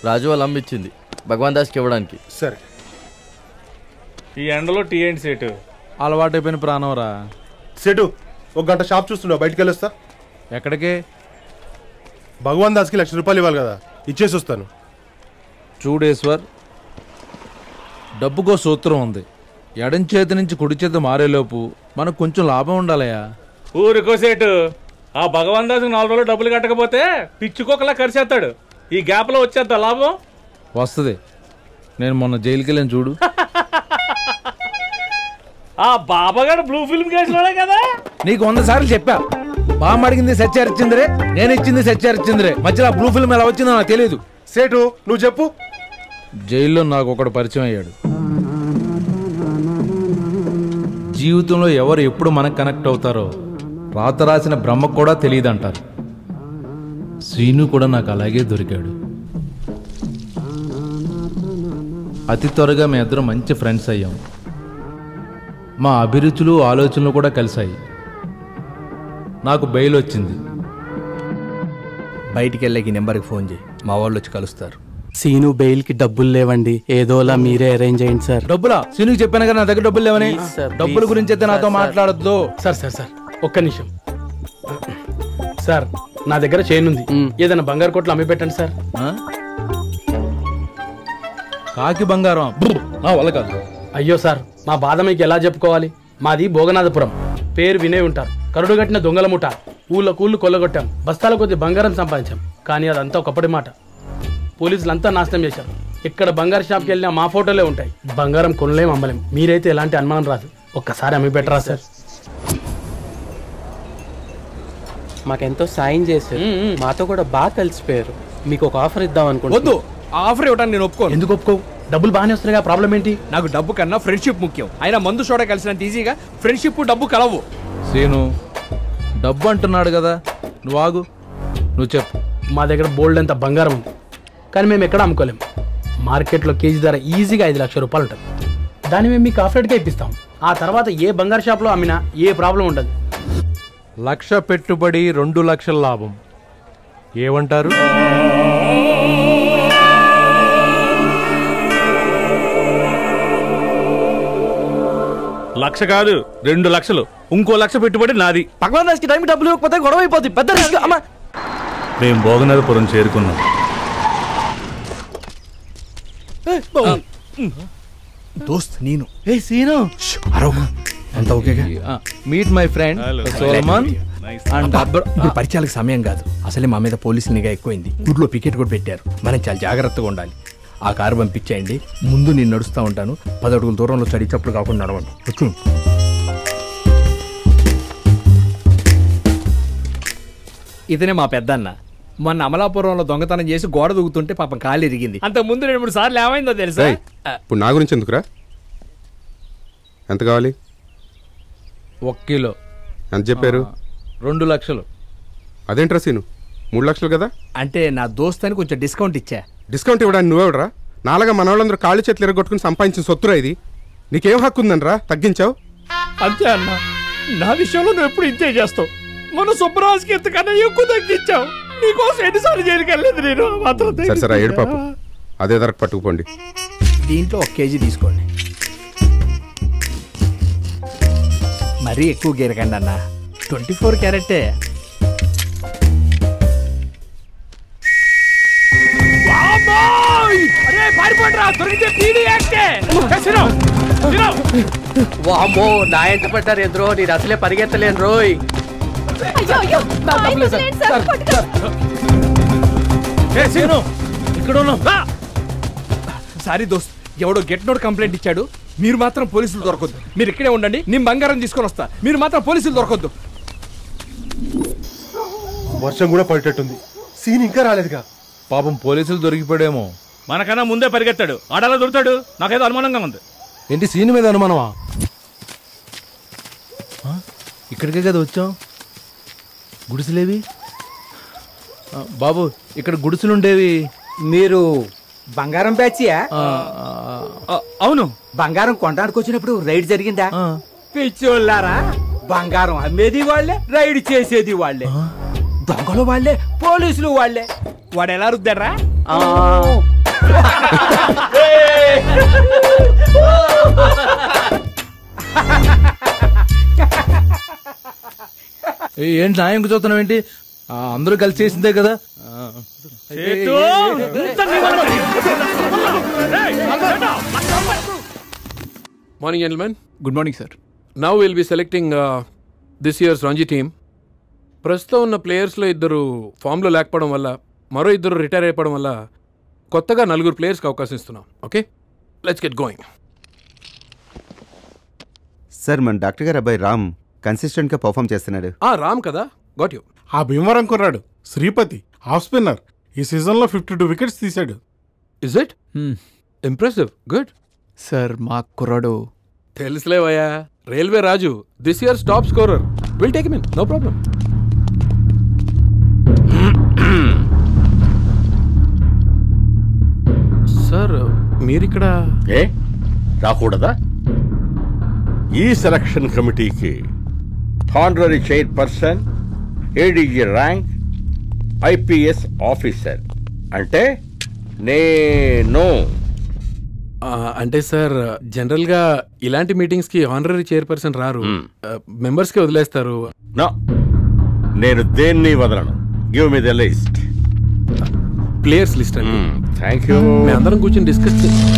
రాజు వాళ్ళ అమ్మ ఇచ్చింది భగవాన్ దాస్కి ఇవ్వడానికి సరే ఈ ఎండలో టీ ఏంటి సేటు అలవాటైపోయిన ప్రాణం రా సెటు ఒక గంట షాప్ చూస్తున్నావు బయటికి వెళ్ళొస్తా ఎక్కడికి భగవాన్ దాస్కి లక్ష రూపాయలు ఇవ్వాలి కదా ఇచ్చేసి వస్తాను చూడేశ్వర్ డబ్బుకో సూత్రం ఉంది ఎడం చేతి నుంచి కుడి చేతి మారేలోపు మనకు కొంచెం లాభం ఉండాలయా ఊరికో సేటు ఆ భగవాన్ దాసు నాలుగు రోజులు డబ్బులు కట్టకపోతే పిచ్చుకోకలా ఖర్చేస్తాడు ఈ గ్యాప్లో వచ్చేద్దా లాభం వస్తుంది నేను మొన్న జైలుకి వెళ్ళాను చూడు ఆ బాబాగాడు బ్లూ ఫిల్మ్ కేసులోనే కదా నీకు వంద సార్లు చెప్పా బామ్మ అడిగింది సత్యారిచ్చిందిరే నేను ఇచ్చింది సత్యారిచ్చిందిరే మధ్యలో బ్లూ ఫిల్మ్ ఎలా వచ్చిందో నాకు తెలియదు సేటు నువ్వు చెప్పు జైల్లో నాకు ఒకడు పరిచయం అయ్యాడు జీవితంలో ఎవరు ఎప్పుడు మనకు కనెక్ట్ అవుతారో రాత రాసిన బ్రహ్మకు కూడా తెలియదంటారు శ్రీను కూడా నాకు అలాగే దొరికాడు అతి త్వరగా మీ ఇద్దరం మంచి ఫ్రెండ్స్ అయ్యాం మా అభిరుచులు ఆలోచనలు కూడా కలిశాయి నాకు బెయిల్ వచ్చింది బయటికి వెళ్ళకి ఈ నెంబర్కి ఫోన్ చేయి మా వాళ్ళు వచ్చి కలుస్తారు సీను బెయిల్ కి డబ్బులు లేవండి ఏదోలా మీరే అరేంజ్ అయ్యండి సార్ డబ్బులా శ్రీనుకి చెప్పాను కదా నా దగ్గర డబ్బులు లేవని Please, sir, డబ్బుల please. గురించి అయితే నాతో Sir, sir. మాట్లాడద్దు సార్ సార్ సార్ ఒక్క నిమిషం సార్ నా దగ్గర చైన్ ఉంది మ్. ఏదైనా బంగారు కోట్లు అమ్మి పెట్టండి సార్ కాకి బంగారం బ్రు, నా వల్ల కాదు అయ్యో సార్ మా బాధ మీకు ఎలా చెప్పుకోవాలి మాది భోగనాథపురం పేరు వినే ఉంటారు కరుడు కట్టిన దొంగల ముఠ ఊళ్ళో కూళ్ళు కొల్లగొట్టాం బస్తాల కొద్ది బంగారం సంపాదించాం కానీ అదంతా ఒకప్పటి మాట పోలీసులు అంతా నాశనం చేశారు ఇక్కడ బంగారు షాప్కి వెళ్ళినా మా ఫోటోలే ఉంటాయి బంగారం కొనలేం అమ్మలేం మీరైతే ఎలాంటి అనుమానం రాదు ఒక్కసారి అమ్మి పెట్టరా సార్ మాకెంతో సాయం చేశారు మ్, మ్. మాతో కూడా బాగా కలిసిపోయారు మీకు ఒక ఆఫర్ ఇద్దాం అనుకుంటున్నా వద్దు ఆ ఆఫర్ ఇవ్వడానికి నేను ఒప్పుకోను ఎందుకు ఒప్పుకో డబ్బులు బాగానే వస్తున్నాయి ప్రాబ్లం ఏంటి నాకు డబ్బు కన్నా ఫ్రెండ్షిప్ ముఖ్యం అయినా మందు చూడ కలిసినంత ఈజీగా ఫ్రెండ్షిప్ డబ్బు కలవు సీను డబ్బు అంటున్నాడు కదా నువ్వు ఆగు నువ్వు చెప్పు మా దగ్గర బోల్డ్ అంత బంగారం ఉంది కానీ మేము ఎక్కడ అమ్ముకోలేం మార్కెట్లో కేజీ ధర ఈజీగా ఐదు లక్షల రూపాయలు ఉంటుంది దాన్ని మేము మీకు ఆఫ్రెట్గా ఇప్పిస్తాం ఆ తర్వాత ఏ బంగారు షాప్లో అమ్మినా ఏ ప్రాబ్లం ఉండదు లక్ష పెట్టుబడి రెండు లక్షల లాభం ఏమంటారు లక్ష కాదు రెండు లక్షలు ఇంకో లక్ష పెట్టుబడి నాది భగవాన్ దాస్కి టైం డబ్బులు ఇవ్వకపోతే గొడవ అయిపోద్ది పెద్ద రిస్క్ అమ్మా మేము భోగనాథపురం చేరుకున్నాం దోస్త్ నేను ఏ సీను అంత ఓకేగా meet my friend Solomon and అబ్ర ఇప్పుడు పరిచయాలకు సమయం కాదు అసలే మా మీద పోలీసులు నిఘా ఎక్కువైంది ఊర్లో పికెట్ కూడా పెట్టారు మనం చాలా జాగ్రత్తగా ఉండాలి ఆ కారు పంపించేయండి ముందు నేను నడుస్తూ ఉంటాను పది అడుగుల దూరంలో చడి చప్పుడు కాకుండా నడవండి వచ్చు ఇతనే మా పెద్దన్న మొన్న అమలాపురంలో దొంగతనం చేసి గోడ దూకుతుంటే పాపం కాలు ఇరిగింది అంత ముందు రెండు మూడు సార్లు ఏమైందో తెలుసా రేయ్, ఇప్పుడు నా గురించి ఎందుకురా ఎంత కావాలి ఒక కిలో ఎంత చెప్పారు రెండు లక్షలు అదేంట్రా సీను మూడు లక్షలు కదా అంటే నా దోస్తాని కొంచెం డిస్కౌంట్ ఇచ్చా డిస్కౌంట్ ఇవ్వడానికి నువ్వెవడరా నాలుగా మన వాళ్ళందరూ కాళ్ళు చేతులు ఎరగొట్టుకుని సంపాదించిన సొత్తురా ఇది నీకేం హక్కు ఉందనరా తగ్గించావు అంతే అన్న నా విషయంలో నువ్వు ఎప్పుడు ఇంతే చేస్తావు మన సుబ్బరాజుకి ఎంతకన్నా ఎక్కువ తగ్గించావు నీకోసం ఎన్నిసార్లు చేయగలేదు నేను ఆ మాత్రం సరే సరే ఏడు పాపం అదే ధరకు పట్టుకుపోండి దీంట్లో ఒక కేజీ తీసుకోండి మరీ ఎక్కువ గీరకండి అన్న ట్వంటీ ఫోర్ క్యారెట్టే అరే పారిపోండిరా దొరికితే పీడీ యాక్టే వామ్మో నా ఎంట పడ్డారు ఎదురో నేను అసలే పరిగెత్తలేను రోయ్ ఇక్కడ ఉన్నాం సారీ దోస్త్ ఎవడో గెట్ నోట్ కంప్లైంట్ ఇచ్చాడు మీరు మాత్రం పోలీసులు దొరకొద్దు మీరు ఇక్కడే ఉండండి నేను బంగారం తీసుకొని వస్తా మీరు మాత్రం పోలీసులు దొరకొద్దు వర్షం కూడా పడేటట్టుంది సీన్ ఇంకా రాలేదుగా పాపం పోలీసులు దొరికిపోయాడేమో మనకన్నా ముందే పరిగెత్తాడు ఆడాలో దొరుకుతాడు నాకేదో అనుమానంగా ఉంది ఏంటి సీన్ మీద అనుమానమా ఆ? ఇక్కడికే కదా వచ్చాం గుడిసెలేవి ఆ, బాబు ఇక్కడ గుడిసెలుండేవి మీరు బంగారం బ్యాచియా ఆ, ఆ, అవును బంగారం కొనడానికి వచ్చినప్పుడు రైడ్ జరిగిందా ఆ. పిచ్చోళ్ళారా బంగారం అమ్మేది వాళ్ళే రైడ్ చేసేది వాళ్ళే దొంగలు వాళ్ళే పోలీసులు వాళ్ళే వాడు ఎలా రుద్దారా ఆ, ఏ, ఏంటి నా ఇంక చూస్తున్నావు ఏంటి ఆ, అందరూ కలిసి చేసిందే కదా ఆ, morning gentlemen good morning sir now will be selecting this year's Ranji team ప్రస్తుతం ఉన్న ప్లేయర్స్లో ఇద్దరు ఫామ్లో లేకపోవడం వల్ల మరో ఇద్దరు రిటైర్ అయిపోవడం వల్ల కొత్తగా నలుగురు ప్లేయర్స్కి అవకాశం ఇస్తున్నాం okay let's get going sir మన డాక్టర్ గారు అబ్బాయి రామ్ కన్సిస్టెంట్గా పర్ఫామ్ చేస్తున్నాడు ఆ రామ్ కదా గాట్ యూ ఆ భీమవరం కుర్రాడు శ్రీపతి హాఫ్ స్పిన్నర్ ఈ సీజన్లో ఫిఫ్టీ టూ వికెట్స్ తీశాడు is it impressive good sir మా కుర్రాడు తెలుసులేవయ్యా railway Raju this year's top scorer will take మిన్ నో ప్రాబ్లం సార్ మీరిక్కడ ఏ రాకూడదా ఈ సెలక్షన్ కమిటీకి honorary chairperson ADG rank IPS officer అంటే నేను ఆ, అంటే సార్ జనరల్గా ఇలాంటి మీటింగ్స్కి ఆనరరీ చైర్పర్సన్ రారు మెంబర్స్కి వదిలేస్తారు నో నేను దేన్ని వదలను give me the list players list అండి థ్యాంక్ యూ మేము అందరం కూర్చొని డిస్కస్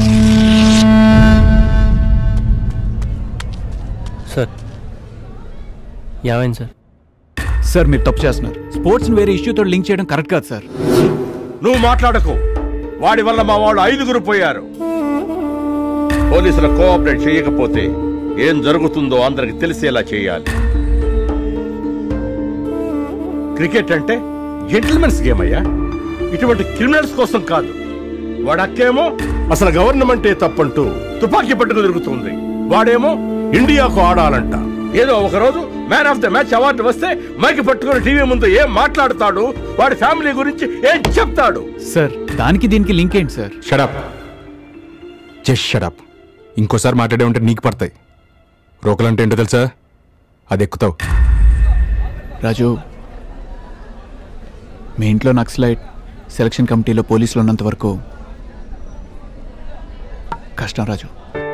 సార్ ఏమైంది సార్ సార్ మీరు తప్పు చేస్తున్నారు స్పోర్ట్స్ వేరే ఇష్యూతో లింక్ చేయడం కరెక్ట్ కాదు సార్ నువ్వు మాట్లాడకు వాడి వల్ల మా వాళ్ళు ఐదుగురు పోయారు పోలీసులు కోఆపరేట్ చేయకపోతే ఏం జరుగుతుందో అందరికి తెలిసేలా చేయాలి క్రికెట్ అంటే జెంటిల్మెన్స్ గేమ్ అయ్యా ఇటువంటి క్రిమినల్స్ కోసం కాదు వాడు అక్కేమో అసలు గవర్నమెంటే తప్పంటూ తుపాకీ పట్టుకు తిరుగుతుంది వాడేమో ఇండియాకు ఆడాలంట ఏదో ఒక రోజు man of the match award వస్తే మైకి పట్టుకుని టీవీ ముందు ఏం మాట్లాడతాడు వాడి ఫ్యామిలీ గురించి ఏం చెప్తాడు సార్ దానికి దీనికి లింక్ ఏంటి సార్ షడప్ జస్ట్ షడప్ ఇంకోసారి మాట్లాడే ఉంటే నీకు పడతాయి రోకలంటే ఏంటో తెలుసా అది ఎక్కుతావు రాజు మీ ఇంట్లో నక్సలైట్ సెలక్షన్ కమిటీలో పోలీసులు ఉన్నంత వరకు కష్టం రాజు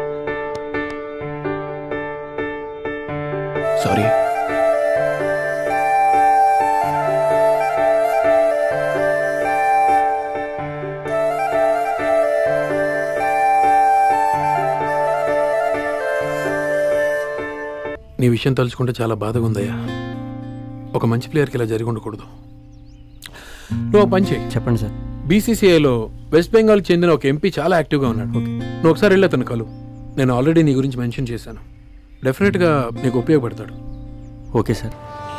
సారీ నీ విషయం తలుచుకుంటే చాలా బాధగా ఉందయ్యా ఒక మంచి ప్లేయర్కి ఇలా జరిగి ఉండకూడదు నువ్వు ఒక పని చేయి చెప్పండి సార్ బీసీసీఐలో వెస్ట్ బెంగాల్కి చెందిన ఒక ఎంపీ చాలా యాక్టివ్గా ఉన్నాడు నువ్వు ఒకసారి వెళ్ళి అతను కలు నేను ఆల్రెడీ నీ గురించి మెన్షన్ చేశాను డెఫినెట్గా నీకు ఉపయోగపడతాడు ఓకే సార్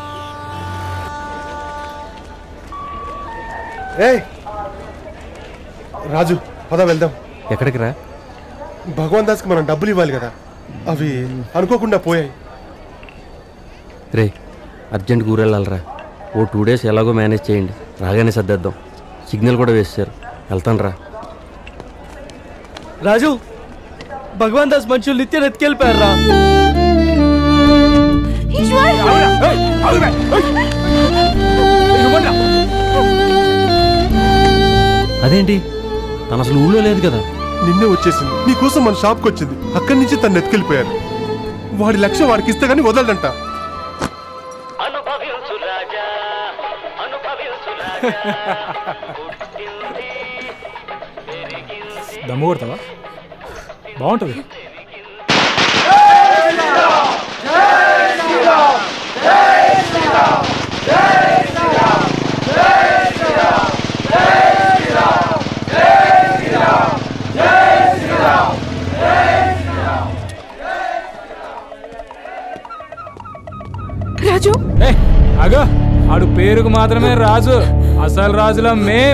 ఏ రాజు పద వెళ్దాం ఎక్కడికి రా భగవాన్ దాస్కి మనం డబ్బులు ఇవ్వాలి కదా అవి అనుకోకుండా పోయాయి రే అర్జెంట్ ఊరెళ్ళాలరా ఓ టూ డేస్ ఎలాగో మేనేజ్ చేయండి రాగానే సర్దేద్దాం సిగ్నల్ కూడా వేసారు వెళ్తాను రా రాజు భగవాన్ దాస్ మనుషులు నిత్యం ఎత్తుకెళ్ళిపోయారా అదేంటి తను అసలు ఊళ్ళో లేదు కదా నిన్నే వచ్చేసింది నీకోసం మన షాప్కి వచ్చింది అక్కడి నుంచి తను ఎత్తుకెళ్ళిపోయారు వాడి లక్ష్యం వాడికి ఇస్తే గానీ వదలడంట దమ్ము కొడతావా బాగుంటుంది రాజు అగో ఆడు పేరుకు మాత్రమే రాజు అసలు రాజులా మేం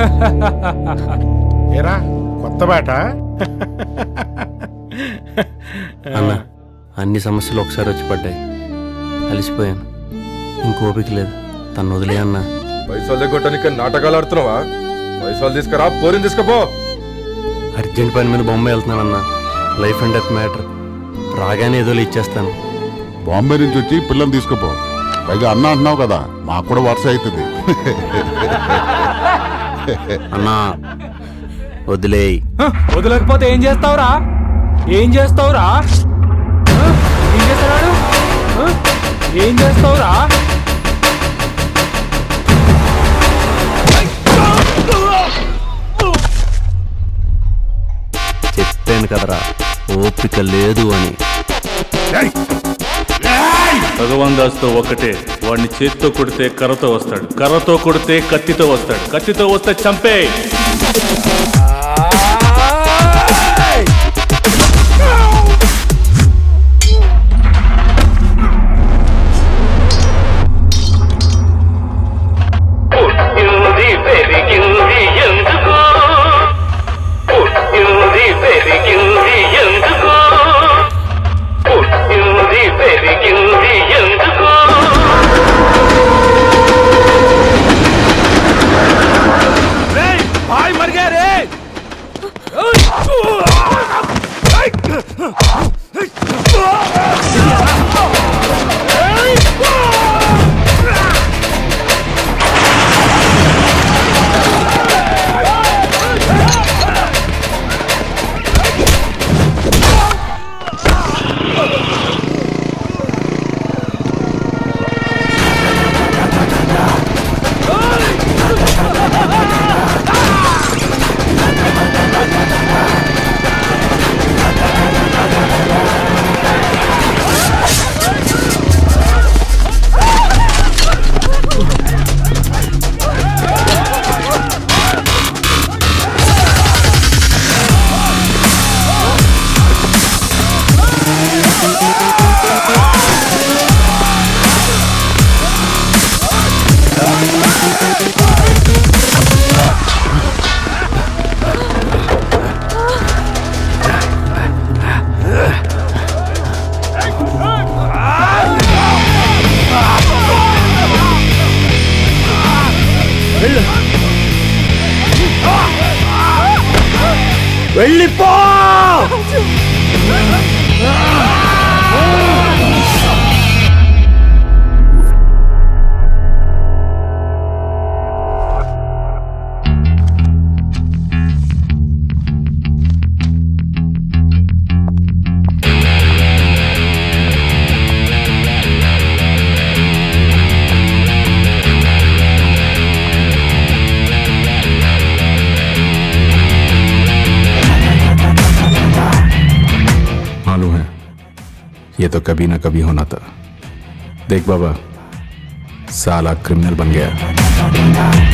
ఏరా కొత్త బేట అన్న అన్ని సమస్యలు ఒకసారి వచ్చి పడ్డాయి అలిసిపోయాను ఇంకోపిక లేదు తను వదిలే అన్నా పైసలు దగ్గొట్టడానికి నాటకాలు ఆడుతున్నావా పైసలు తీసుకురా పోరిని తీసుకుపో అర్జెంట్ పని మీద బొమ్మ వెళ్తున్నానన్నా లైఫ్ అండ్ డెత్ మ్యాటర్ రాగానే ఏదో ఇచ్చేస్తాను బాంబే నుంచి వచ్చి పిల్లని తీసుకుపో పైగా అన్న అంటున్నావు కదా మాకు కూడా వరుస అవుతుంది అన్నా వదిలేయ్ హ, వదలకపోతే ఏం చేస్తావురా ఏం చేస్తావురా హ? ఏం చేస్తున్నాడు హ? ఏం చేస్తావురా చెప్పాను కదరా ఓపిక లేదు అని భగవాన్ దాస్తో ఒకటే వాడిని చేత్తో కొడితే కర్రతో వస్తాడు కర్రతో కొడితే కత్తితో వస్తాడు కత్తితో వస్తే చంపే పుట్టింది పెరిగింది ఎందుకు పుట్టింది పెరిగింది ఎందుకు పుట్టింది పెరిగింది ఎందుకు भाई मर गया रे వెళ్ళిపో मालूम है ये तो कभी ना कभी होना था देख बाबा साला क्रिमिनल बन गया